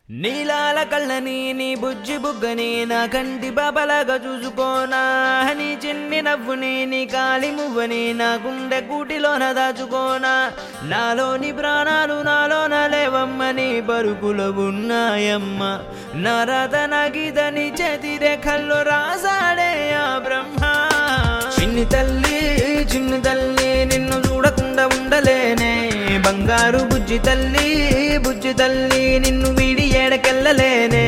నీలాల కళ్ళని నీ బుజ్జి బుగ్గని నా కంటి బాబలాగా చూసుకోనా నీ చిన్ని నవ్వుని నీ కాలి మువ్వని నా గుండె కూటిలోన దాచుకోనా నాలోని ప్రాణాలు నాలోన లేవమ్మని బరుకులో ఉన్నాయమ్మ నా రాత నా గీత నీ చేతి రేఖల్లో రాసాడే ఆ బ్రహ్మ చిన్ని తల్లి చిన్ని తల్లి నిన్ను చూడకుండా ఉండలేనే బంగారు బుజ్జి తల్లి బుజ్జి తల్లి నిన్ను వీడి ఏడకెళ్ళలేనే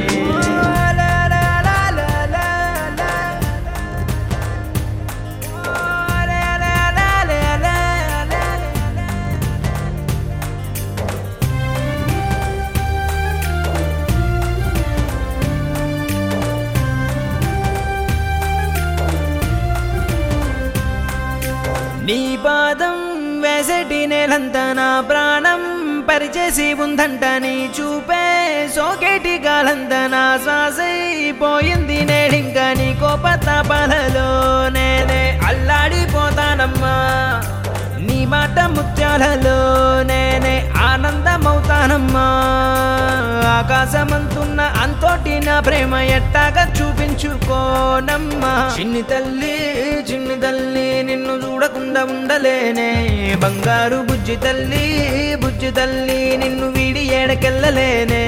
నీ పాదం వేసటి నేలంతా నా ప్రాణం పరిచేసి ఉందంట నీ చూపే సోకేటి గాలంతా నా శ్వాసైపోయింది నేడింక నీ కోపతాపాలలో నేనే అల్లాడిపోతానమ్మా నీ మాట ముత్యాలలో నేనే ఆనందమవుతానమ్మా ఆకాశమంతున్న అంతోటి నా ప్రేమ ఎట్టాగా చూపించుకోనమ్మా చిన్ని తల్లి చిన్ని తల్లి నిన్ను చూడకుండా ఉండలేనే బంగారు బుజ్జి తల్లి బుజ్జి తల్లి నిన్ను వీడి ఏడకెళ్ళలేనే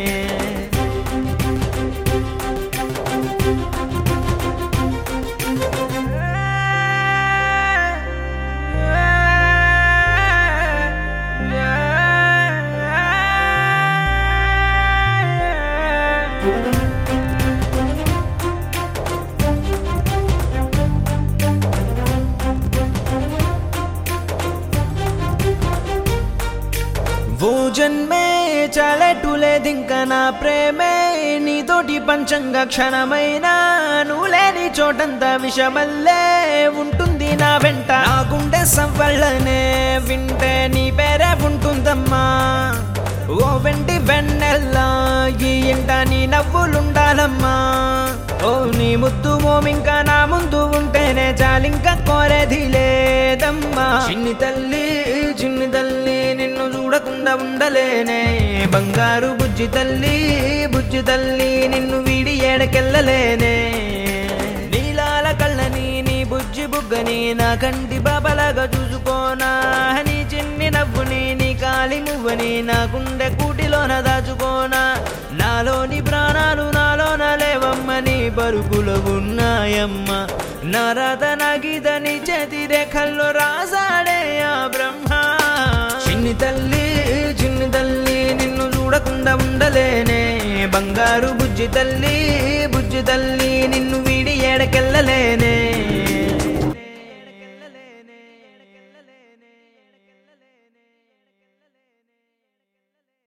ఓ జన్మే చాలెట్టులేదింక నా ప్రేమే నీతోటి పంచంగా క్షణమైనా నువ్వు లేని చోటంతా విషమల్లే ఉంటుంది నా వెంట నా గుండె సవ్వళ్ళనే వింటే నీ పేరే ఉంటుందమ్మా ఓ వెంటి వెన్నెల్లా ఈ ఇంట నీ నవ్వులుండాలమ్మా ఓ నీ ముద్దు మోమింకా నా ముందు ఉంటేనే చాలింక కోరేది లేదమ్మా చిన్ని తల్లి చిన్ని తల్లి నిన్ను చూడకుండా ఉండలేనే బంగారు బుజ్జి తల్లి బుజ్జి తల్లి నిన్ను వీడి ఏడకెళ్ళలేనే నీలాల కళ్ళని నీ బుజ్జి బుగ్గని నా కంటి బాబలాగా చూసుకోనా నీ చిన్ని నవ్వుని నీ కాలి మువ్వని నా గుండె కూటిలోన దాచుకోనా నాలోని ప్రాణాలు నాలోన లేవమ్మని పరుగులు ఉన్నాయమ్మ నా రాత నా గీత నీ చేతి రేఖల్లో రాసాడే ఆ బ్రహ్మ చిన్ని తల్లి చిన్ని తల్లి నిన్ను చూడకుండా ఉండలేనే బంగారు బుజ్జి తల్లి బుజ్జి తల్లి నిన్ను వీడి ఏడకెళ్ళలేనే